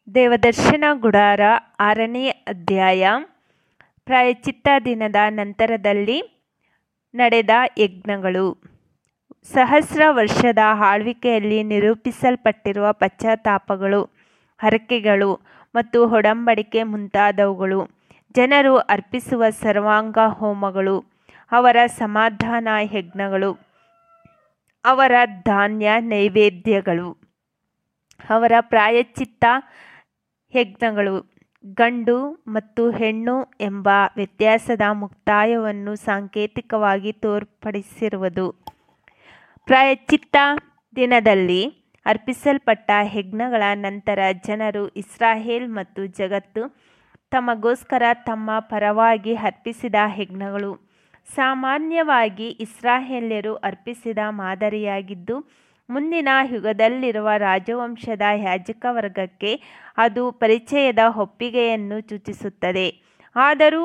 ದೇವದರ್ಶನ ಗುಡಾರ ಆರನೇ ಅಧ್ಯಾಯ ಪ್ರಾಯಶ್ಚಿತ್ತ ದಿನದ ನಂತರದಲ್ಲಿ ನಡೆದ ಯಜ್ಞಗಳು ಸಹಸ್ರ ವರ್ಷದ ಆಳ್ವಿಕೆಯಲ್ಲಿ ನಿರೂಪಿಸಲ್ಪಟ್ಟಿರುವ ಪಶ್ಚಾತ್ತಾಪಗಳು ಹರಕೆಗಳು ಮತ್ತು ಒಡಂಬಡಿಕೆ ಮುಂತಾದವುಗಳು ಜನರು ಅರ್ಪಿಸುವ ಸರ್ವಾಂಗ ಹೋಮಗಳು ಅವರ ಸಮಾಧಾನ ಯಜ್ಞಗಳು ಅವರ ಧಾನ್ಯ ನೈವೇದ್ಯಗಳು ಅವರ ಪ್ರಾಯಶ್ಚಿತ್ತ ಯಜ್ಞಗಳು ಗಂಡು ಮತ್ತು ಹೆಣ್ಣು ಎಂಬ ವ್ಯತ್ಯಾಸದ ಮುಕ್ತಾಯವನ್ನು ಸಾಂಕೇತಿಕವಾಗಿ ತೋರ್ಪಡಿಸಿರುವುದು ಪ್ರಾಯಶ್ಚಿತ್ತ ದಿನದಲ್ಲಿ ಅರ್ಪಿಸಲ್ಪಟ್ಟ ಯಜ್ಞಗಳ ನಂತರ ಜನರು ಇಸ್ರಾಯೇಲ್ ಮತ್ತು ಜಗತ್ತು ತಮಗೋಸ್ಕರ ತಮ್ಮ ಪರವಾಗಿ ಅರ್ಪಿಸಿದ ಯಜ್ಞಗಳು ಸಾಮಾನ್ಯವಾಗಿ ಇಸ್ರಾಯೇಲ್ಯರು ಅರ್ಪಿಸಿದ ಮಾದರಿಯಾಗಿದ್ದು ಮುಂದಿನ ಯುಗದಲ್ಲಿರುವ ರಾಜವಂಶದ ಯಾಜಕ ವರ್ಗಕ್ಕೆ ಅದು ಪರಿಚಯದ ಒಪ್ಪಿಗೆಯನ್ನು ಸೂಚಿಸುತ್ತದೆ ಆದರೂ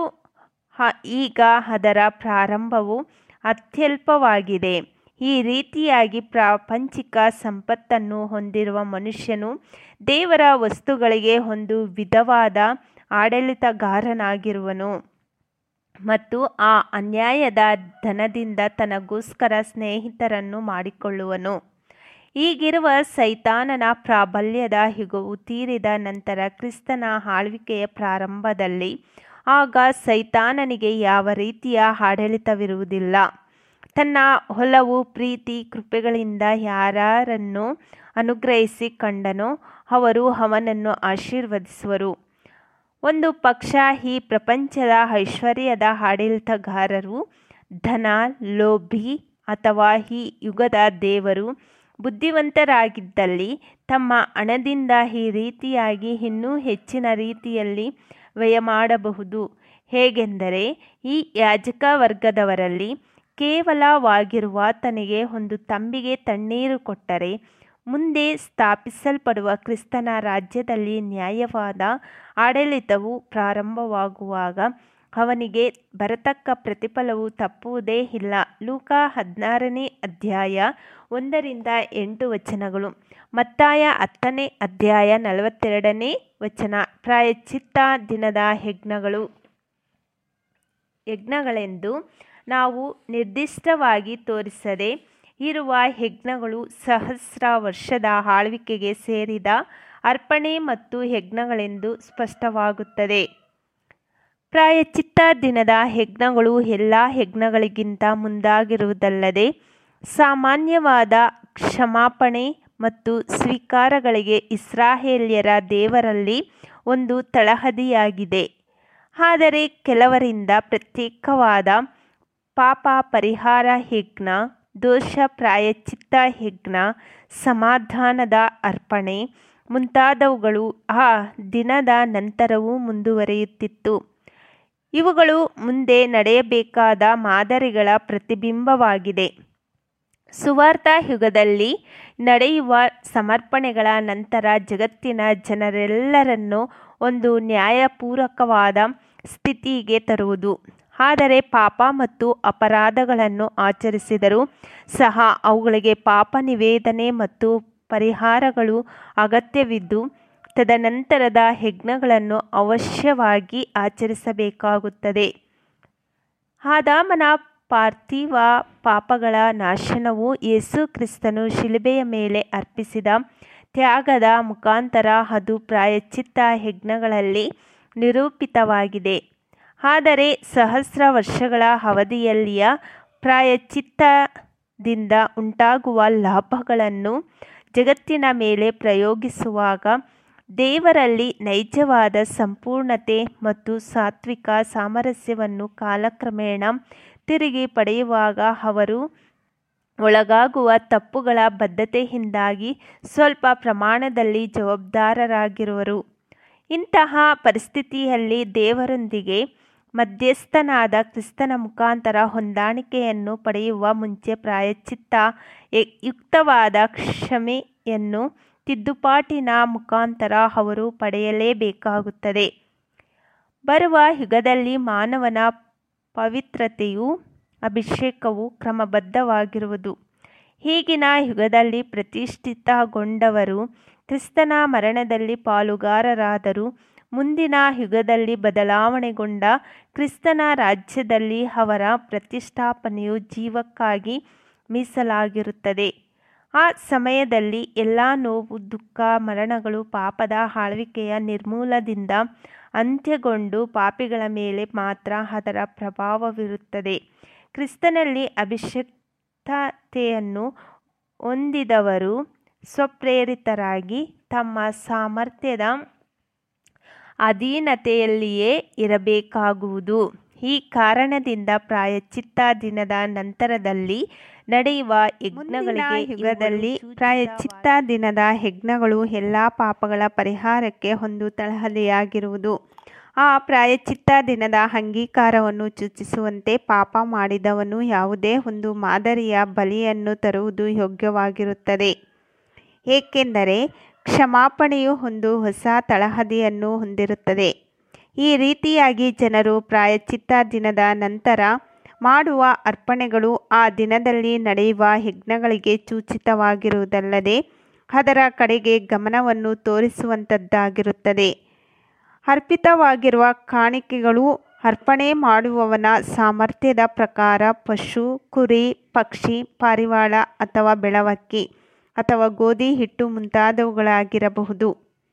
ಈಗ ಅದರ ಪ್ರಾರಂಭವು ಅತ್ಯಲ್ಪವಾಗಿದೆ ಈ ರೀತಿಯಾಗಿ ಪ್ರಾಪಂಚಿಕ ಸಂಪತ್ತನ್ನು ಹೊಂದಿರುವ ಮನುಷ್ಯನು ದೇವರ ವಸ್ತುಗಳಿಗೆ ಒಂದು ವಿಧವಾದ ಆಡಳಿತಗಾರನಾಗಿರುವನು ಮತ್ತು ಆ ಅನ್ಯಾಯದ ಧನದಿಂದ ತನಗೋಸ್ಕರ ಸ್ನೇಹಿತರನ್ನು ಮಾಡಿಕೊಳ್ಳುವನು ಈಗಿರುವ ಸೈತಾನನ ಪ್ರಾಬಲ್ಯದ ಯುಗವು ತೀರಿದ ನಂತರ ಕ್ರಿಸ್ತನ ಆಳ್ವಿಕೆಯ ಪ್ರಾರಂಭದಲ್ಲಿ ಆಗ ಸೈತಾನನಿಗೆ ಯಾವ ರೀತಿಯ ಆಡಳಿತವಿರುವುದಿಲ್ಲ ತನ್ನ ಒಲವು ಪ್ರೀತಿ ಕೃಪೆಗಳಿಂದ ಯಾರನ್ನು ಅನುಗ್ರಹಿಸಿ ಕಂಡನೋ ಅವರು ಅವನನ್ನು ಆಶೀರ್ವದಿಸುವರು ಒಂದು ಪಕ್ಷ ಈ ಪ್ರಪಂಚದ ಐಶ್ವರ್ಯದ ಆಡಳಿತಗಾರರು ಧನ ಲೋಭಿ ಅಥವಾ ಈ ಯುಗದ ದೇವರು ಬುದ್ಧಿವಂತರಾಗಿದ್ದಲ್ಲಿ ತಮ್ಮ ಹಣದಿಂದ ಈ ರೀತಿಯಾಗಿ ಇನ್ನೂ ಹೆಚ್ಚಿನ ರೀತಿಯಲ್ಲಿ ವ್ಯಯ ಮಾಡಬಹುದು ಹೇಗೆಂದರೆ ಈ ಯಾಜಕ ವರ್ಗದವರಲ್ಲಿ ಕೇವಲವಾಗಿರುವ ತನಗೆ ಒಂದು ತಂಬಿಗೆ ತಣ್ಣೀರು ಕೊಟ್ಟರೆ ಮುಂದೆ ಸ್ಥಾಪಿಸಲ್ಪಡುವ ಕ್ರಿಸ್ತನ ರಾಜ್ಯದಲ್ಲಿ ನ್ಯಾಯವಾದ ಆಡಳಿತವು ಪ್ರಾರಂಭವಾಗುವಾಗ ಅವನಿಗೆ ಬರತಕ್ಕ ಪ್ರತಿಫಲವು ತಪ್ಪುವುದೇ ಇಲ್ಲ ಲೂಕ ಹದಿನಾರನೇ ಅಧ್ಯಾಯ ಒಂದರಿಂದ ಎಂಟು ವಚನಗಳು ಮತ್ತಾಯ ಹತ್ತನೇ ಅಧ್ಯಾಯ ನಲವತ್ತೆರಡನೇ ವಚನ ಪ್ರಾಯಶ್ಚಿತ್ತ ದಿನದ ಯಜ್ಞಗಳು ಯಜ್ಞಗಳೆಂದು ನಾವು ನಿರ್ದಿಷ್ಟವಾಗಿ ತೋರಿಸದೆ ಇರುವ ಯಜ್ಞಗಳು ಸಹಸ್ರ ವರ್ಷದ ಆಳ್ವಿಕೆಗೆ ಸೇರಿದ ಅರ್ಪಣೆ ಮತ್ತು ಯಜ್ಞಗಳೆಂದು ಸ್ಪಷ್ಟವಾಗುತ್ತದೆ ಪ್ರಾಯಶ್ಚಿತ್ತ ದಿನದ ಯಜ್ಞಗಳು ಎಲ್ಲ ಯಜ್ಞಗಳಿಗಿಂತ ಮುಂದಾಗಿರುವುದಲ್ಲದೆ ಸಾಮಾನ್ಯವಾದ ಕ್ಷಮಾಪಣೆ ಮತ್ತು ಸ್ವೀಕಾರಗಳಿಗೆ ಇಸ್ರಾಯೇಲ್ಯರ ದೇವರಲ್ಲಿ ಒಂದು ತಳಹದಿಯಾಗಿದೆ ಆದರೆ ಕೆಲವರಿಂದ ಪ್ರತ್ಯೇಕವಾದ ಪಾಪ ಪರಿಹಾರ ಯಜ್ಞ ದೋಷ ಪ್ರಾಯಶ್ಚಿತ್ತ ಯಜ್ಞ ಸಮಾಧಾನದ ಅರ್ಪಣೆ ಮುಂತಾದವುಗಳು ಆ ದಿನದ ನಂತರವೂ ಮುಂದುವರಿಯುತ್ತಿತ್ತು ಇವುಗಳು ಮುಂದೆ ನಡೆಯಬೇಕಾದ ಮಾದರಿಗಳ ಪ್ರತಿಬಿಂಬವಾಗಿದೆ ಸುವಾರ್ಥ ಯುಗದಲ್ಲಿ ನಡೆಯುವ ಸಮರ್ಪಣೆಗಳ ನಂತರ ಜಗತ್ತಿನ ಜನರೆಲ್ಲರನ್ನು ಒಂದು ನ್ಯಾಯಪೂರ್ವಕವಾದ ಸ್ಥಿತಿಗೆ ತರುವುದು ಆದರೆ ಪಾಪ ಮತ್ತು ಅಪರಾಧಗಳನ್ನು ಆಚರಿಸಿದರೂ ಸಹ ಅವುಗಳಿಗೆ ಪಾಪ ನಿವೇದನೆ ಮತ್ತು ಪರಿಹಾರಗಳು ಅಗತ್ಯವಿದ್ದು ತದನಂತರದ ಯಜ್ಞಗಳನ್ನು ಅವಶ್ಯವಾಗಿ ಆಚರಿಸಬೇಕಾಗುತ್ತದೆ ಆದಾಮನ ಪಾರ್ಥಿವ ಪಾಪಗಳ ನಾಶನವು ಯೇಸು ಕ್ರಿಸ್ತನು ಶಿಲುಬೆಯ ಮೇಲೆ ಅರ್ಪಿಸಿದ ತ್ಯಾಗದ ಮುಖಾಂತರ ಅದು ಪ್ರಾಯಶ್ಚಿತ್ತ ಯಜ್ಞಗಳಲ್ಲಿ ನಿರೂಪಿತವಾಗಿದೆ ಆದರೆ ಸಹಸ್ರ ವರ್ಷಗಳ ಅವಧಿಯಲ್ಲಿಯ ಪ್ರಾಯಶ್ಚಿತ್ತದಿಂದ ಉಂಟಾಗುವ ಲಾಭಗಳನ್ನು ಜಗತ್ತಿನ ಮೇಲೆ ಪ್ರಯೋಗಿಸುವಾಗ ದೇವರಲ್ಲಿ ನೈಜವಾದ ಸಂಪೂರ್ಣತೆ ಮತ್ತು ಸಾತ್ವಿಕ ಸಾಮರಸ್ಯವನ್ನು ಕಾಲಕ್ರಮೇಣ ತಿರುಗಿ ಪಡೆಯುವಾಗ ಅವರು ಒಳಗಾಗುವ ತಪ್ಪುಗಳ ಬದ್ಧತೆಯಿಂದಾಗಿ ಸ್ವಲ್ಪ ಪ್ರಮಾಣದಲ್ಲಿ ಜವಾಬ್ದಾರರಾಗಿರುವರು ಇಂತಹ ಪರಿಸ್ಥಿತಿಯಲ್ಲಿ ದೇವರೊಂದಿಗೆ ಮಧ್ಯಸ್ಥನಾದ ಕ್ರಿಸ್ತನ ಮುಖಾಂತರ ಹೊಂದಾಣಿಕೆಯನ್ನು ಪಡೆಯುವ ಮುಂಚೆ ಪ್ರಾಯಶ್ಚಿತ್ತ ಯುಕ್ತವಾದ ಕ್ಷಮೆಯನ್ನು ತಿದ್ದುಪಾಟಿನ ಮುಖಾಂತರ ಅವರು ಪಡೆಯಲೇಬೇಕಾಗುತ್ತದೆ ಬರುವ ಯುಗದಲ್ಲಿ ಮಾನವನ ಪವಿತ್ರತೆಯು ಅಭಿಷೇಕವು ಕ್ರಮಬದ್ಧವಾಗಿರುವುದು ಈಗಿನ ಯುಗದಲ್ಲಿ ಪ್ರತಿಷ್ಠಿತಗೊಂಡವರು ಕ್ರಿಸ್ತನ ಮರಣದಲ್ಲಿ ಪಾಲುಗಾರರಾದರು ಮುಂದಿನ ಯುಗದಲ್ಲಿ ಬದಲಾವಣೆಗೊಂಡ ಕ್ರಿಸ್ತನ ರಾಜ್ಯದಲ್ಲಿ ಅವರ ಪ್ರತಿಷ್ಠಾಪನೆಯು ಜೀವಕ್ಕಾಗಿ ಮೀಸಲಾಗಿರುತ್ತದೆ ಆ ಸಮಯದಲ್ಲಿ ಎಲ್ಲ ನೋವು ದುಃಖ ಮರಣಗಳು ಪಾಪದ ಆಳ್ವಿಕೆಯ ನಿರ್ಮೂಲದಿಂದ ಅಂತ್ಯಗೊಂಡು ಪಾಪಿಗಳ ಮೇಲೆ ಮಾತ್ರ ಅದರ ಪ್ರಭಾವವಿರುತ್ತದೆ ಕ್ರಿಸ್ತನಲ್ಲಿ ಅಭಿಷಿಕ್ತತೆಯನ್ನು ಹೊಂದಿದವರು ಸ್ವಪ್ರೇರಿತರಾಗಿ ತಮ್ಮ ಸಾಮರ್ಥ್ಯದ ಅಧೀನತೆಯಲ್ಲಿಯೇ ಇರಬೇಕಾಗುವುದು ಈ ಕಾರಣದಿಂದ ಪ್ರಾಯಶ್ಚಿತ್ತ ದಿನದ ನಂತರದಲ್ಲಿ ನಡೆಯುವ ಯಜ್ಞಗಳಿಗೆ ಯುಗದಲ್ಲಿ ಪ್ರಾಯಶ್ಚಿತ್ತ ದಿನದ ಯಜ್ಞಗಳು ಎಲ್ಲ ಪಾಪಗಳ ಪರಿಹಾರಕ್ಕೆ ಒಂದು ತಳಹದಿಯಾಗಿರುವುದು ಆ ಪ್ರಾಯಶ್ಚಿತ್ತ ದಿನದ ಅಂಗೀಕಾರವನ್ನು ಸೂಚಿಸುವಂತೆ ಪಾಪ ಮಾಡಿದವನು ಯಾವುದೇ ಒಂದು ಮಾದರಿಯ ಬಲಿಯನ್ನು ತರುವುದು ಯೋಗ್ಯವಾಗಿರುತ್ತದೆ ಏಕೆಂದರೆ ಕ್ಷಮಾಪಣೆಯು ಒಂದು ಹೊಸ ತಳಹದಿಯನ್ನು ಹೊಂದಿರುತ್ತದೆ ಈ ರೀತಿಯಾಗಿ ಜನರು ಪ್ರಾಯಶ್ಚಿತ್ತ ದಿನದ ನಂತರ ಮಾಡುವ ಅರ್ಪಣೆಗಳು ಆ ದಿನದಲ್ಲಿ ನಡೆಯುವ ಯಜ್ಞಗಳಿಗೆ ಸೂಚಿತವಾಗಿರುವುದಲ್ಲದೆ ಅದರ ಕಡೆಗೆ ಗಮನವನ್ನು ತೋರಿಸುವಂಥದ್ದಾಗಿರುತ್ತದೆ ಅರ್ಪಿತವಾಗಿರುವ ಕಾಣಿಕೆಗಳು ಅರ್ಪಣೆ ಮಾಡುವವನ ಸಾಮರ್ಥ್ಯದ ಪ್ರಕಾರ ಪಶು ಕುರಿ ಪಕ್ಷಿ ಪಾರಿವಾಳ ಅಥವಾ ಬೆಳವಕ್ಕಿ ಅಥವಾ ಗೋಧಿ ಹಿಟ್ಟು ಮುಂತಾದವುಗಳಾಗಿರಬಹುದು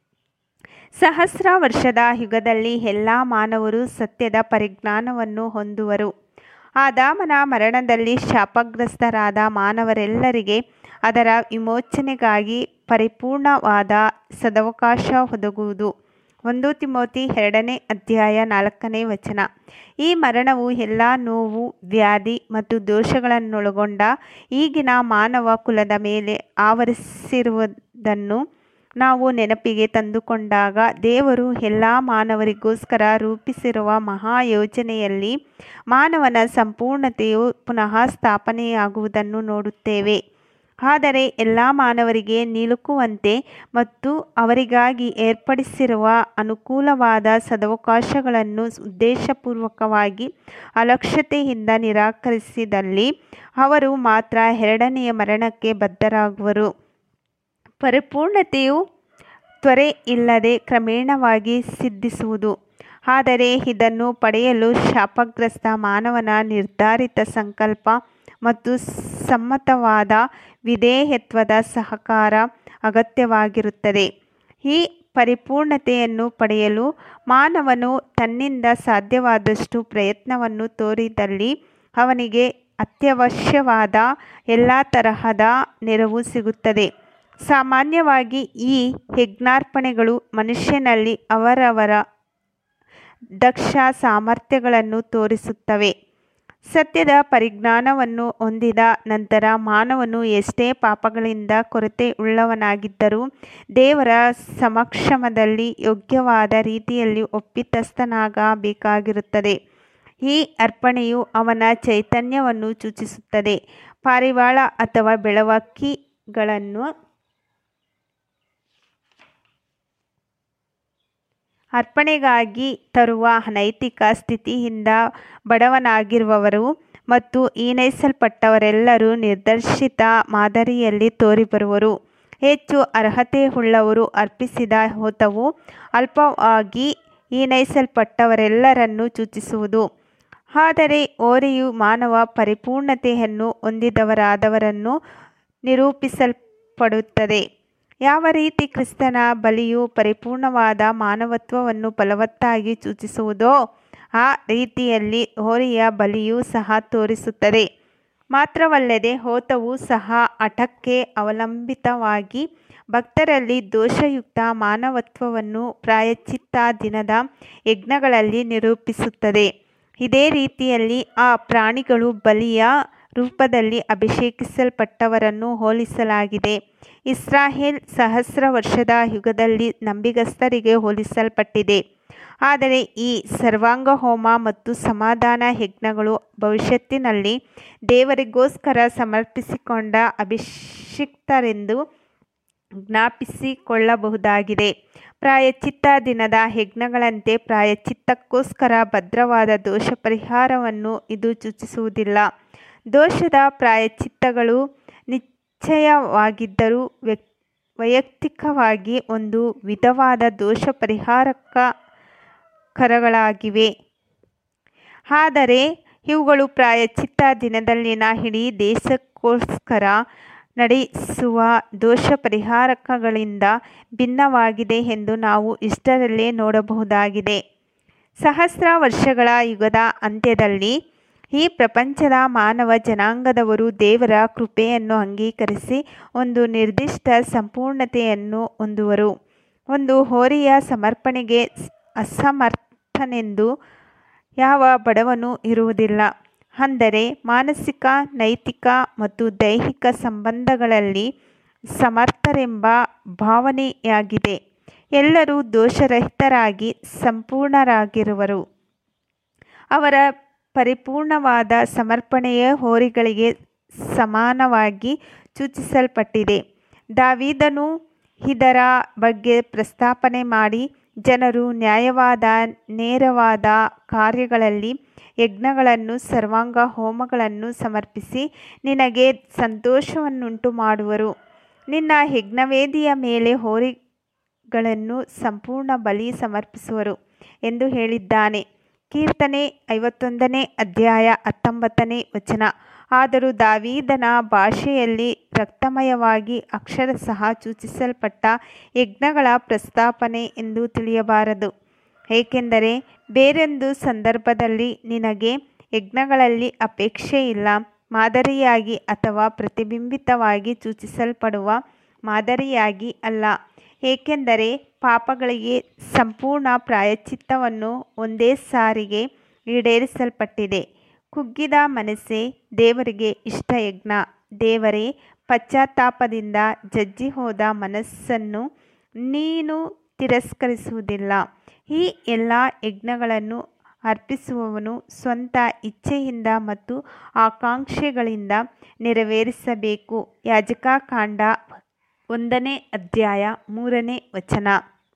ಸಹಸ್ರ ವರ್ಷದ ಯುಗದಲ್ಲಿ ಎಲ್ಲ ಮಾನವರು ಸತ್ಯದ ಪರಿಜ್ಞಾನವನ್ನು ಹೊಂದುವರು ಆದಾಮನ ಮರಣದಲ್ಲಿ ಶಾಪಗ್ರಸ್ತರಾದ ಮಾನವರೆಲ್ಲರಿಗೆ ಅದರ ವಿಮೋಚನೆಗಾಗಿ ಪರಿಪೂರ್ಣವಾದ ಸದವಕಾಶ ಒದಗುವುದು ಒಂದು ತಿಮೋತಿ ಎರಡನೇ ಅಧ್ಯಾಯ ನಾಲ್ಕನೇ ವಚನ ಈ ಮರಣವು ಎಲ್ಲ ನೋವು ವ್ಯಾಧಿ ಮತ್ತು ದೋಷಗಳನ್ನೊಳಗೊಂಡ ಈಗಿನ ಮಾನವ ಕುಲದ ಮೇಲೆ ಆವರಿಸಿರುವುದನ್ನು ನಾವು ನೆನಪಿಗೆ ತಂದುಕೊಂಡಾಗ ದೇವರು ಎಲ್ಲ ಮಾನವರಿಗೋಸ್ಕರ ರೂಪಿಸಿರುವ ಮಹಾಯೋಜನೆಯಲ್ಲಿ ಮಾನವನ ಸಂಪೂರ್ಣತೆಯು ಪುನಃ ಸ್ಥಾಪನೆಯಾಗುವುದನ್ನು ನೋಡುತ್ತೇವೆ ಆದರೆ ಎಲ್ಲ ಮಾನವರಿಗೆ ನಿಲುಕುವಂತೆ ಮತ್ತು ಅವರಿಗಾಗಿ ಏರ್ಪಡಿಸಿರುವ ಅನುಕೂಲವಾದ ಸದವಕಾಶಗಳನ್ನು ಉದ್ದೇಶಪೂರ್ವಕವಾಗಿ ಅಲಕ್ಷ್ಯತೆಯಿಂದ ನಿರಾಕರಿಸಿದಲ್ಲಿ ಅವರು ಮಾತ್ರ ಎರಡನೆಯ ಮರಣಕ್ಕೆ ಬದ್ಧರಾಗುವರು ಪರಿಪೂರ್ಣತೆಯು ತ್ವರೆ ಇಲ್ಲದೆ ಕ್ರಮೇಣವಾಗಿ ಸಿದ್ಧಿಸುವುದು ಆದರೆ ಇದನ್ನು ಪಡೆಯಲು ಶಾಪಗ್ರಸ್ತ ಮಾನವನ ನಿರ್ಧಾರಿತ ಸಂಕಲ್ಪ ಮತ್ತು ಸಮ್ಮತವಾದ ವಿಧೇಯತ್ವದ ಸಹಕಾರ ಅಗತ್ಯವಾಗಿರುತ್ತದೆ ಈ ಪರಿಪೂರ್ಣತೆಯನ್ನು ಪಡೆಯಲು ಮಾನವನು ತನ್ನಿಂದ ಸಾಧ್ಯವಾದಷ್ಟು ಪ್ರಯತ್ನವನ್ನು ತೋರಿದಲ್ಲಿ ಅವನಿಗೆ ಅತ್ಯವಶ್ಯವಾದ ಎಲ್ಲ ತರಹದ ನೆರವು ಸಿಗುತ್ತದೆ ಸಾಮಾನ್ಯವಾಗಿ ಈ ಯಜ್ಞಾರ್ಪಣೆಗಳು ಮನುಷ್ಯನಲ್ಲಿ ಅವರವರ ದಕ್ಷ ಸಾಮರ್ಥ್ಯಗಳನ್ನು ತೋರಿಸುತ್ತವೆ ಸತ್ಯದ ಪರಿಜ್ಞಾನವನ್ನು ಹೊಂದಿದ ನಂತರ ಮಾನವನು ಎಷ್ಟೇ ಪಾಪಗಳಿಂದ ಕೊರತೆ ಉಳ್ಳವನಾಗಿದ್ದರೂ ದೇವರ ಸಮಕ್ಷಮದಲ್ಲಿ ಯೋಗ್ಯವಾದ ರೀತಿಯಲ್ಲಿ ಒಪ್ಪಿತಸ್ಥನಾಗಬೇಕಾಗಿರುತ್ತದೆ ಈ ಅರ್ಪಣೆಯು ಅವನ ಚೈತನ್ಯವನ್ನು ಸೂಚಿಸುತ್ತದೆ ಪಾರಿವಾಳ ಅಥವಾ ಬೆಳವಕ್ಕಿಗಳನ್ನು ಅರ್ಪಣೆಗಾಗಿ ತರುವ ಅನೈತಿಕ ಸ್ಥಿತಿಯಿಂದ ಬಡವನಾಗಿರುವವರು ಮತ್ತು ಈನೈಸಲ್ಪಟ್ಟವರೆಲ್ಲರೂ ನಿರ್ದೇಶಿತ ಮಾದರಿಯಲ್ಲಿ ತೋರಿಬರುವರು ಹೆಚ್ಚು ಅರ್ಹತೆಯುಳ್ಳವರು ಅರ್ಪಿಸಿದ ಹೋತವು ಅಲ್ಪವಾಗಿ ಈನೈಸಲ್ಪಟ್ಟವರೆಲ್ಲರನ್ನು ಸೂಚಿಸುವುದು ಆದರೆ ಓರೆಯು ಮಾನವ ಪರಿಪೂರ್ಣತೆಯನ್ನು ಹೊಂದಿದವರಾದವರನ್ನು ನಿರೂಪಿಸಲ್ಪಡುತ್ತದೆ ಯಾವ ರೀತಿ ಕ್ರಿಸ್ತನ ಬಲಿಯು ಪರಿಪೂರ್ಣವಾದ ಮಾನವತ್ವವನ್ನು ಫಲವತ್ತಾಗಿ ಸೂಚಿಸುವುದೋ ಆ ರೀತಿಯಲ್ಲಿ ಹೋರಿಯ ಬಲಿಯೂ ಸಹ ತೋರಿಸುತ್ತದೆ ಮಾತ್ರವಲ್ಲದೆ ಹೋತವು ಸಹ ಹಠಕ್ಕೆ ಅವಲಂಬಿತವಾಗಿ ಭಕ್ತರಲ್ಲಿ ದೋಷಯುಕ್ತ ಮಾನವತ್ವವನ್ನು ಪ್ರಾಯಶ್ಚಿತ್ತ ದಿನದ ಯಜ್ಞಗಳಲ್ಲಿ ನಿರೂಪಿಸುತ್ತದೆ ಇದೇ ರೀತಿಯಲ್ಲಿ ಆ ಪ್ರಾಣಿಗಳು ಬಲಿಯ ರೂಪದಲ್ಲಿ ಅಭಿಷೇಕಿಸಲ್ಪಟ್ಟವರನ್ನು ಹೋಲಿಸಲಾಗಿದೆ ಇಸ್ರಾಯೇಲ್ ಸಹಸ್ರ ವರ್ಷದ ಯುಗದಲ್ಲಿ ನಂಬಿಗಸ್ತರಿಗೆ ಹೋಲಿಸಲ್ಪಟ್ಟಿದೆ ಆದರೆ ಈ ಸರ್ವಾಂಗ ಹೋಮ ಮತ್ತು ಸಮಾಧಾನ ಯಜ್ಞಗಳು ಭವಿಷ್ಯತ್ತಿನಲ್ಲಿ ದೇವರಿಗೋಸ್ಕರ ಸಮರ್ಪಿಸಿಕೊಂಡ ಅಭಿಷಿಕ್ತರೆಂದು ಜ್ಞಾಪಿಸಿಕೊಳ್ಳಬಹುದಾಗಿದೆ ಪ್ರಾಯಶ್ಚಿತ್ತ ದಿನದ ಯಜ್ಞಗಳಂತೆ ಪ್ರಾಯಶ್ಚಿತ್ತಕ್ಕೋಸ್ಕರ ಭದ್ರವಾದ ದೋಷ ಪರಿಹಾರವನ್ನು ಇದು ಸೂಚಿಸುವುದಿಲ್ಲ ದೋಷದ ಪ್ರಾಯಶ್ಚಿತ್ತಗಳು ನಿಶ್ಚಯವಾಗಿದ್ದರೂ ವ್ಯಕ್ ವೈಯಕ್ತಿಕವಾಗಿ ಒಂದು ವಿಧವಾದ ದೋಷ ಪರಿಹಾರಕ ಕರಗಳಾಗಿವೆ ಆದರೆ ಇವುಗಳು ಪ್ರಾಯಶ್ಚಿತ್ತ ದಿನದಲ್ಲಿನ ಇಡೀ ದೇಶಕ್ಕೋಸ್ಕರ ನಡೆಸುವ ದೋಷ ಪರಿಹಾರಕಗಳಿಂದ ಭಿನ್ನವಾಗಿದೆ ಎಂದು ನಾವು ಇಷ್ಟರಲ್ಲೇ ನೋಡಬಹುದಾಗಿದೆ ಸಹಸ್ರ ವರ್ಷಗಳ ಯುಗದ ಅಂತ್ಯದಲ್ಲಿ ಈ ಪ್ರಪಂಚದ ಮಾನವ ಜನಾಂಗದವರು ದೇವರ ಕೃಪೆಯನ್ನು ಅಂಗೀಕರಿಸಿ ಒಂದು ನಿರ್ದಿಷ್ಟ ಸಂಪೂರ್ಣತೆಯನ್ನು ಹೊಂದುವರು ಒಂದು ಹೋರಿಯ ಸಮರ್ಪಣೆಗೆ ಅಸಮರ್ಥನೆಂದು ಯಾವ ಬಡವನೂ ಇರುವುದಿಲ್ಲ ಅಂದರೆ ಮಾನಸಿಕ ನೈತಿಕ ಮತ್ತು ದೈಹಿಕ ಸಂಬಂಧಗಳಲ್ಲಿ ಸಮರ್ಥರೆಂಬ ಭಾವನೆಯಾಗಿದೆ ಎಲ್ಲರೂ ದೋಷರಹಿತರಾಗಿ ಸಂಪೂರ್ಣರಾಗಿರುವರು ಅವರ ಪರಿಪೂರ್ಣವಾದ ಸಮರ್ಪಣೆಯೇ ಹೋರಿಗಳಿಗೆ ಸಮಾನವಾಗಿ ಸೂಚಿಸಲ್ಪಟ್ಟಿದೆ ದಾವೀದನು ಇದರ ಬಗ್ಗೆ ಪ್ರಸ್ತಾಪನೆ ಮಾಡಿ ಜನರು ನ್ಯಾಯವಾದ ನೇರವಾದ ಕಾರ್ಯಗಳಲ್ಲಿ ಯಜ್ಞಗಳನ್ನು ಸರ್ವಾಂಗ ಹೋಮಗಳನ್ನು ಸಮರ್ಪಿಸಿ ನಿನಗೆ ಸಂತೋಷವನ್ನುಂಟು ಮಾಡುವರು ನಿನ್ನ ಯಜ್ಞವೇದಿಯ ಮೇಲೆ ಹೋರಿಗಳನ್ನು ಸಂಪೂರ್ಣ ಬಲಿ ಸಮರ್ಪಿಸುವರು ಎಂದು ಹೇಳಿದ್ದಾನೆ ಕೀರ್ತನೆ ಐವತ್ತೊಂದನೇ ಅಧ್ಯಾಯ ಹತ್ತೊಂಬತ್ತನೇ ವಚನ ಆದರೂ ದಾವೀದನ ಭಾಷೆಯಲ್ಲಿ ರಕ್ತಮಯವಾಗಿ ಅಕ್ಷರಶಃ ಸೂಚಿಸಲ್ಪಟ್ಟ ಯಜ್ಞಗಳ ಪ್ರಸ್ತಾಪನೆ ಎಂದು ತಿಳಿಯಬಾರದು ಏಕೆಂದರೆ ಬೇರೊಂದು ಸಂದರ್ಭದಲ್ಲಿ ನಿನಗೆ ಯಜ್ಞಗಳಲ್ಲಿ ಅಪೇಕ್ಷೆ ಇಲ್ಲ ಮಾದರಿಯಾಗಿ ಅಥವಾ ಪ್ರತಿಬಿಂಬಿತವಾಗಿ ಸೂಚಿಸಲ್ಪಡುವ ಮಾದರಿಯಾಗಿ ಅಲ್ಲ ಏಕೆಂದರೆ ಪಾಪಗಳಿಗೆ ಸಂಪೂರ್ಣ ಪ್ರಾಯಶ್ಚಿತ್ತವನ್ನು ಒಂದೇ ಸಾರಿಗೆ ಈಡೇರಿಸಲ್ಪಟ್ಟಿದೆ ಕುಗ್ಗಿದ ಮನಸ್ಸೇ ದೇವರಿಗೆ ಇಷ್ಟ ಯಜ್ಞ ದೇವರೇ ಪಶ್ಚಾತ್ತಾಪದಿಂದ ಜಜ್ಜಿ ಹೋದ ಮನಸ್ಸನ್ನು ನೀನು ತಿರಸ್ಕರಿಸುವುದಿಲ್ಲ ಈ ಎಲ್ಲ ಯಜ್ಞಗಳನ್ನು ಅರ್ಪಿಸುವವನು ಸ್ವಂತ ಇಚ್ಛೆಯಿಂದ ಮತ್ತು ಆಕಾಂಕ್ಷೆಗಳಿಂದ ನೆರವೇರಿಸಬೇಕು ಯಾಜಕಕಾಂಡ ಒಂದನೇ ಅಧ್ಯಾಯ ಮೂರನೇ ವಚನ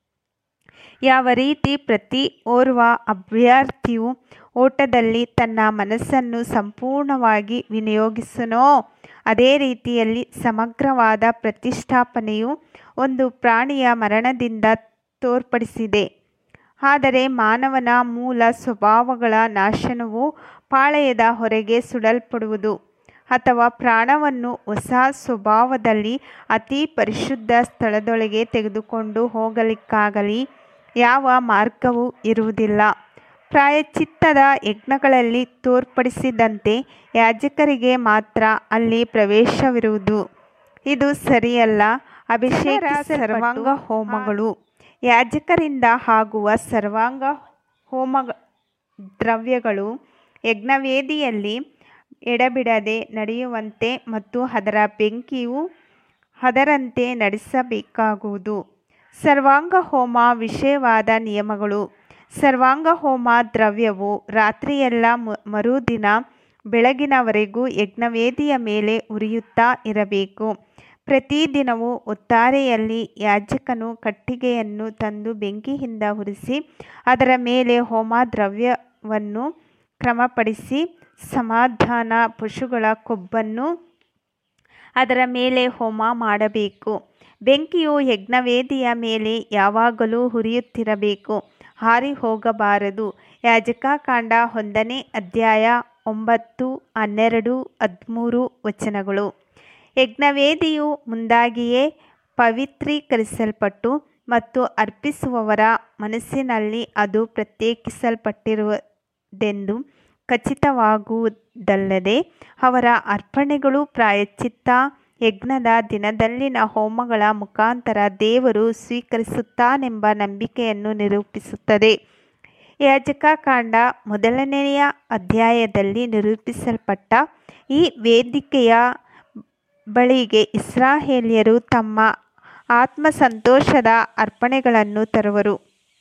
ಯಾವ ರೀತಿ ಪ್ರತಿ ಓರ್ವ ಅಭ್ಯರ್ಥಿಯು ಓಟದಲ್ಲಿ ತನ್ನ ಮನಸ್ಸನ್ನು ಸಂಪೂರ್ಣವಾಗಿ ವಿನಿಯೋಗಿಸನೋ ಅದೇ ರೀತಿಯಲ್ಲಿ ಸಮಗ್ರವಾದ ಪ್ರತಿಷ್ಠಾಪನೆಯು ಒಂದು ಪ್ರಾಣಿಯ ಮರಣದಿಂದ ತೋರ್ಪಡಿಸಿದೆ ಆದರೆ ಮಾನವನ ಮೂಲ ಸ್ವಭಾವಗಳ ನಾಶನವು ಪಾಳೆಯದ ಹೊರಗೆ ಸುಡಲ್ಪಡುವುದು ಅಥವಾ ಪ್ರಾಣವನ್ನು ಹೊಸ ಸ್ವಭಾವದಲ್ಲಿ ಅತಿ ಪರಿಶುದ್ಧ ಸ್ಥಳದೊಳಗೆ ತೆಗೆದುಕೊಂಡು ಹೋಗಲಿಕ್ಕಾಗಲಿ ಯಾವ ಮಾರ್ಗವೂ ಇರುವುದಿಲ್ಲ ಪ್ರಾಯಶ್ಚಿತ್ತದ ಯಜ್ಞಗಳಲ್ಲಿ ತೋರ್ಪಡಿಸಿದಂತೆ ಯಾಜಕರಿಗೆ ಮಾತ್ರ ಅಲ್ಲಿ ಪ್ರವೇಶವಿರುವುದು ಇದು ಸರಿಯಲ್ಲ ಅಭಿಷೇಕ ಸರ್ವಾಂಗ ಹೋಮಗಳು ಯಾಜಕರಿಂದ ಆಗುವ ಸರ್ವಾಂಗ ಹೋಮ ದ್ರವ್ಯಗಳು ಯಜ್ಞವೇದಿಯಲ್ಲಿ ಎಡಬಿಡದೆ ನಡೆಯುವಂತೆ ಮತ್ತು ಅದರ ಬೆಂಕಿಯು ಅದರಂತೆ ನಡೆಸಬೇಕಾಗುವುದು ಸರ್ವಾಂಗ ಹೋಮ ವಿಷಯವಾದ ನಿಯಮಗಳು ಸರ್ವಾಂಗ ಹೋಮ ದ್ರವ್ಯವು ರಾತ್ರಿಯೆಲ್ಲ ಮರುದಿನ ಬೆಳಗಿನವರೆಗೂ ಯಜ್ಞವೇದಿಯ ಮೇಲೆ ಉರಿಯುತ್ತಾ ಇರಬೇಕು ಪ್ರತಿದಿನವೂ ಒತ್ತಾರೆಯಲ್ಲಿ ಯಾಜಕನು ಕಟ್ಟಿಗೆಯನ್ನು ತಂದು ಬೆಂಕಿಯಿಂದ ಉರಿಸಿ ಅದರ ಮೇಲೆ ಹೋಮ ದ್ರವ್ಯವನ್ನು ಕ್ರಮಪಡಿಸಿ ಸಮಾಧಾನ ಪಶುಗಳ ಕೊಬ್ಬನ್ನು ಅದರ ಮೇಲೆ ಹೋಮ ಮಾಡಬೇಕು ಬೆಂಕಿಯು ಯಜ್ಞವೇದಿಯ ಮೇಲೆ ಯಾವಾಗಲೂ ಹುರಿಯುತ್ತಿರಬೇಕು ಹಾರಿ ಹೋಗಬಾರದು ಯಾಜಕಕಾಂಡ ಒಂದನೇ ಅಧ್ಯಾಯ ಒಂಬತ್ತು ಹನ್ನೆರಡು ಹದಿಮೂರು ವಚನಗಳು ಯಜ್ಞವೇದಿಯು ಮುಂದಾಗಿಯೇ ಪವಿತ್ರೀಕರಿಸಲ್ಪಟ್ಟು ಮತ್ತು ಅರ್ಪಿಸುವವರ ಮನಸ್ಸಿನಲ್ಲಿ ಅದು ಪ್ರತ್ಯೇಕಿಸಲ್ಪಟ್ಟಿರುವುದೆಂದು ಖಚಿತವಾಗುವುದಲ್ಲದೆ ಅವರ ಅರ್ಪಣೆಗಳು ಪ್ರಾಯಶ್ಚಿತ್ತ ಯಜ್ಞದ ದಿನದಲ್ಲಿನ ಹೋಮಗಳ ಮುಖಾಂತರ ದೇವರು ಸ್ವೀಕರಿಸುತ್ತಾನೆಂಬ ನಂಬಿಕೆಯನ್ನು ನಿರೂಪಿಸುತ್ತದೆ ಯಾಜಕಕಾಂಡ ಮೊದಲನೆಯ ಅಧ್ಯಾಯದಲ್ಲಿ ನಿರೂಪಿಸಲ್ಪಟ್ಟ ಈ ವೇದಿಕೆಯ ಬಳಿಗೆ ಇಸ್ರಾಯೇಲ್ಯರು ತಮ್ಮ ಆತ್ಮಸಂತೋಷದ ಅರ್ಪಣೆಗಳನ್ನು ತರುವರು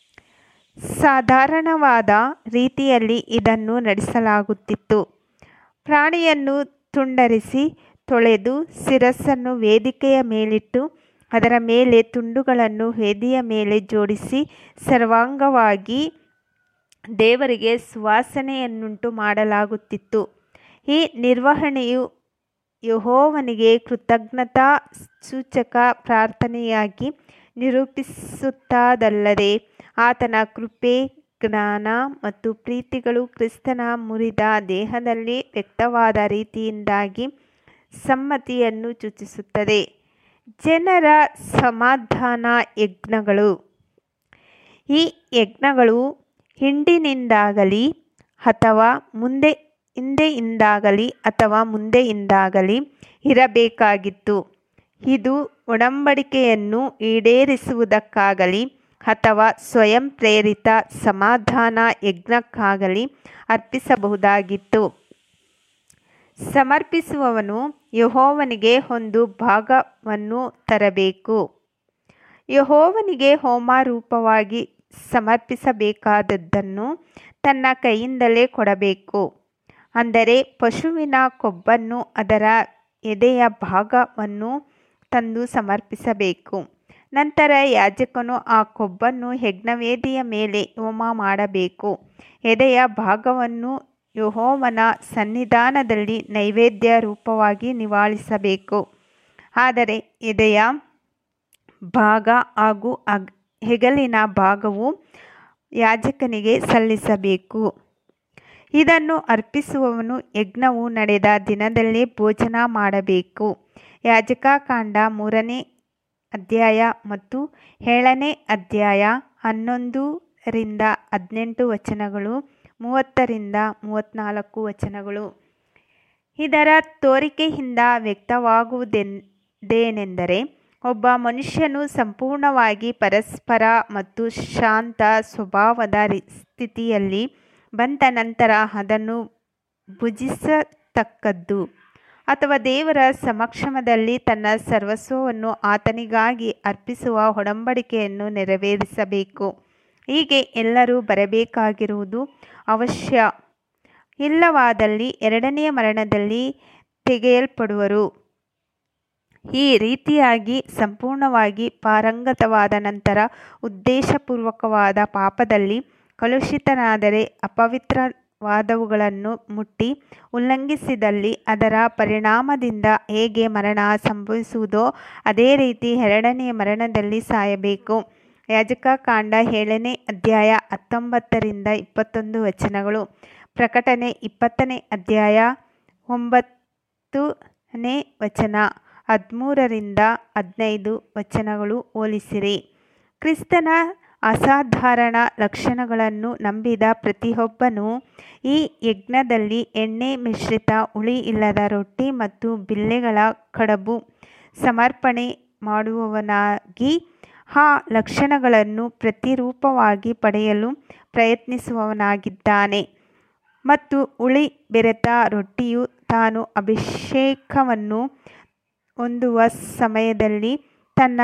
ಸಾಧಾರಣವಾದ ರೀತಿಯಲ್ಲಿ ಇದನ್ನು ನಡೆಸಲಾಗುತ್ತಿತ್ತು ಪ್ರಾಣಿಯನ್ನು ತುಂಡರಿಸಿ ತೊಳೆದು ಶಿರಸ್ಸನ್ನು ವೇದಿಕೆಯ ಮೇಲಿಟ್ಟು ಅದರ ಮೇಲೆ ತುಂಡುಗಳನ್ನು ವೇದಿಯ ಮೇಲೆ ಜೋಡಿಸಿ ಸರ್ವಾಂಗವಾಗಿ ದೇವರಿಗೆ ಸುವಾಸನೆಯನ್ನುಂಟು ಮಾಡಲಾಗುತ್ತಿತ್ತು ಈ ನಿರ್ವಹಣೆಯು ಯೆಹೋವನಿಗೆ ಕೃತಜ್ಞತಾ ಸೂಚಕ ಪ್ರಾರ್ಥನೆಯಾಗಿ ನಿರೂಪಿಸುತ್ತದಲ್ಲದೆ ಆತನ ಕೃಪೆ ಜ್ಞಾನ ಮತ್ತು ಪ್ರೀತಿಗಳು ಕ್ರಿಸ್ತನ ಮುರಿದ ದೇಹದಲ್ಲಿ ವ್ಯಕ್ತವಾದ ರೀತಿಯಿಂದಾಗಿ ಸಮ್ಮತಿಯನ್ನು ಸೂಚಿಸುತ್ತದೆ ಜನರ ಸಮಾಧಾನ ಯಜ್ಞಗಳು ಈ ಯಜ್ಞಗಳು ಹಿಂದಿನಿಂದಾಗಲಿ ಅಥವಾ ಮುಂದೆ ಹಿಂದೆಯಿಂದಾಗಲಿ ಅಥವಾ ಮುಂದೆಯಿಂದಾಗಲಿ ಇರಬೇಕಾಗಿತ್ತು ಇದು ಒಡಂಬಡಿಕೆಯನ್ನು ಈಡೇರಿಸುವುದಕ್ಕಾಗಲಿ ಅಥವಾ ಸ್ವಯಂ ಪ್ರೇರಿತ ಸಮಾಧಾನ ಯಜ್ಞಕ್ಕಾಗಲಿ ಅರ್ಪಿಸಬಹುದಾಗಿತ್ತು ಸಮರ್ಪಿಸುವವನು ಯೆಹೋವನಿಗೆ ಒಂದು ಭಾಗವನ್ನು ತರಬೇಕು ಯೆಹೋವನಿಗೆ ಹೋಮರೂಪವಾಗಿ ಸಮರ್ಪಿಸಬೇಕಾದದ್ದನ್ನು ತನ್ನ ಕೈಯಿಂದಲೇ ಕೊಡಬೇಕು ಅಂದರೆ ಪಶುವಿನ ಕೊಬ್ಬನ್ನು ಅದರ ಎದೆಯ ಭಾಗವನ್ನು ತಂದು ಸಮರ್ಪಿಸಬೇಕು ನಂತರ ಯಾಜಕನು ಆ ಕೊಬ್ಬನ್ನು ಯಜ್ಞವೇದಿಯ ಮೇಲೆ ಹೋಮ ಮಾಡಬೇಕು ಎದೆಯ ಭಾಗವನ್ನು ಯೆಹೋವನ ಸನ್ನಿಧಾನದಲ್ಲಿ ನೈವೇದ್ಯ ರೂಪವಾಗಿ ನಿವಾಳಿಸಬೇಕು ಆದರೆ ಎದೆಯ ಭಾಗ ಹಾಗೂ ಅಗ್ ಹೆಗಲಿನ ಭಾಗವು ಯಾಜಕನಿಗೆ ಸಲ್ಲಿಸಬೇಕು ಇದನ್ನು ಅರ್ಪಿಸುವವನು ಯಜ್ಞವು ನಡೆದ ದಿನದಲ್ಲೇ ಭೋಜನ ಮಾಡಬೇಕು ಯಾಜಕಕಾಂಡ ಮೂರನೇ ಅಧ್ಯಾಯ ಮತ್ತು ಏಳನೇ ಅಧ್ಯಾಯ ಹನ್ನೊಂದರಿಂದ ಹದಿನೆಂಟು ವಚನಗಳು ಮೂವತ್ತರಿಂದ ಮೂವತ್ತ್ನಾಲ್ಕು ವಚನಗಳು ಇದರ ತೋರಿಕೆಯಿಂದ ವ್ಯಕ್ತವಾಗುವುದೇನೆಂದರೆ ಒಬ್ಬ ಮನುಷ್ಯನು ಸಂಪೂರ್ಣವಾಗಿ ಪರಸ್ಪರ ಮತ್ತು ಶಾಂತ ಸ್ವಭಾವದ ಸ್ಥಿತಿಯಲ್ಲಿ ಬಂದ ನಂತರ ಅದನ್ನು ಭುಜಿಸತಕ್ಕದ್ದು ಅಥವಾ ದೇವರ ಸಮಕ್ಷಮದಲ್ಲಿ ತನ್ನ ಸರ್ವಸ್ವವನ್ನು ಆತನಿಗಾಗಿ ಅರ್ಪಿಸುವ ಒಡಂಬಡಿಕೆಯನ್ನು ನೆರವೇರಿಸಬೇಕು ಹೀಗೆ ಎಲ್ಲರೂ ಬರಬೇಕಾಗಿರುವುದು ಅವಶ್ಯ ಇಲ್ಲವಾದಲ್ಲಿ ಎರಡನೆಯ ಮರಣದಲ್ಲಿ ತೆಗೆಯಲ್ಪಡುವರು ಈ ರೀತಿಯಾಗಿ ಸಂಪೂರ್ಣವಾಗಿ ಪಾರಂಗತವಾದ ನಂತರ ಉದ್ದೇಶಪೂರ್ವಕವಾದ ಪಾಪದಲ್ಲಿ ಕಲುಷಿತನಾದರೆ ಅಪವಿತ್ರವಾದವುಗಳನ್ನು ಮುಟ್ಟಿ ಉಲ್ಲಂಘಿಸಿದಲ್ಲಿ ಅದರ ಪರಿಣಾಮದಿಂದ ಹೇಗೆ ಮರಣ ಸಂಭವಿಸುವುದೋ ಅದೇ ರೀತಿ ಎರಡನೆಯ ಮರಣದಲ್ಲಿ ಸಾಯಬೇಕು ಯಾಜಕಕಾಂಡ ಏಳನೇ ಅಧ್ಯಾಯ ಹತ್ತೊಂಬತ್ತರಿಂದ ಇಪ್ಪತ್ತೊಂದು ವಚನಗಳು ಪ್ರಕಟಣೆ ಇಪ್ಪತ್ತನೇ ಅಧ್ಯಾಯ ಒಂಬತ್ತನೇ ವಚನ ಹದಿಮೂರರಿಂದ ಹದಿನೈದು ವಚನಗಳು ಹೋಲಿಸಿರಿ ಕ್ರಿಸ್ತನ ಅಸಾಧಾರಣ ಲಕ್ಷಣಗಳನ್ನು ನಂಬಿದ ಪ್ರತಿಯೊಬ್ಬನೂ ಈ ಯಜ್ಞದಲ್ಲಿ ಎಣ್ಣೆ ಮಿಶ್ರಿತ ಹುಳಿ ಇಲ್ಲದ ರೊಟ್ಟಿ ಮತ್ತು ಬಿಲ್ಲೆಗಳ ಕಡಬು ಸಮರ್ಪಣೆ ಮಾಡುವವನಾಗಿ ಆ ಲಕ್ಷಣಗಳನ್ನು ಪ್ರತಿರೂಪವಾಗಿ ಪಡೆಯಲು ಪ್ರಯತ್ನಿಸುವವನಾಗಿದ್ದಾನೆ ಮತ್ತು ಹುಳಿ ಬೆರೆತ ರೊಟ್ಟಿಯು ತಾನು ಅಭಿಷೇಕವನ್ನು ಹೊಂದುವ ಸಮಯದಲ್ಲಿ ತನ್ನ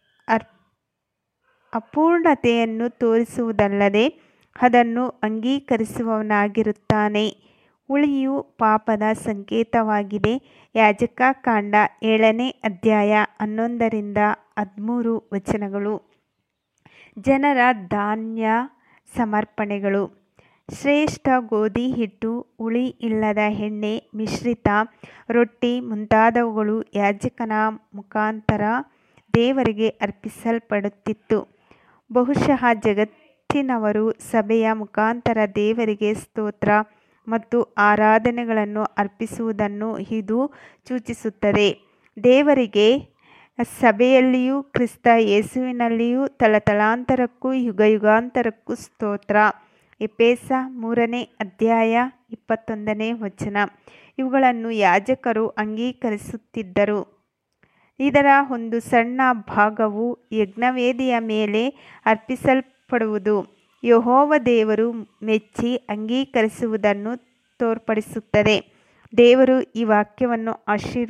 ಅಪೂರ್ಣತೆಯನ್ನು ತೋರಿಸುವುದಲ್ಲದೆ ಅದನ್ನು ಅಂಗೀಕರಿಸುವವನಾಗಿರುತ್ತಾನೆ ಹುಳಿಯು ಪಾಪದ ಸಂಕೇತವಾಗಿದೆ ಯಾಜಕಕಾಂಡ ಏಳನೇ ಅಧ್ಯಾಯ ಹನ್ನೊಂದರಿಂದ ಹದಿಮೂರು ವಚನಗಳು ಜನರ ಧಾನ್ಯ ಸಮರ್ಪಣೆಗಳು ಶ್ರೇಷ್ಠ ಗೋಧಿ ಹಿಟ್ಟು ಹುಳಿ ಇಲ್ಲದ ಎಣ್ಣೆ ಮಿಶ್ರಿತ ರೊಟ್ಟಿ ಮುಂತಾದವುಗಳು ಯಾಜಕನ ಮುಖಾಂತರ ದೇವರಿಗೆ ಅರ್ಪಿಸಲ್ಪಡುತ್ತಿತ್ತು ಬಹುಶಃ ಜಗತ್ತಿನವರು ಸಭೆಯ ಮುಖಾಂತರ ದೇವರಿಗೆ ಸ್ತೋತ್ರ ಮತ್ತು ಆರಾಧನೆಗಳನ್ನು ಅರ್ಪಿಸುವುದನ್ನು ಇದು ಸೂಚಿಸುತ್ತದೆ ದೇವರಿಗೆ ಸಭೆಯಲ್ಲಿಯೂ ಕ್ರಿಸ್ತ ಯೇಸುವಿನಲ್ಲಿಯೂ ತಲತಲಾಂತರಕ್ಕೂ ಯುಗಯುಗಾಂತರಕ್ಕೂ ಸ್ತೋತ್ರ ಎಪೇಸ ಮೂರನೇ ಅಧ್ಯಾಯ ಇಪ್ಪತ್ತೊಂದನೇ ವಚನ ಇವುಗಳನ್ನು ಯಾಜಕರು ಅಂಗೀಕರಿಸುತ್ತಿದ್ದರು ಇದರ ಒಂದು ಸಣ್ಣ ಭಾಗವು ಯಜ್ಞವೇದಿಯ ಮೇಲೆ ಅರ್ಪಿಸಲ್ಪಡುವುದು ಯೆಹೋವ ದೇವರು ಮೆಚ್ಚಿ ಅಂಗೀಕರಿಸುವುದನ್ನು ತೋರ್ಪಡಿಸುತ್ತದೆ ದೇವರು ಈ ವಾಕ್ಯವನ್ನು ಆಶೀರ್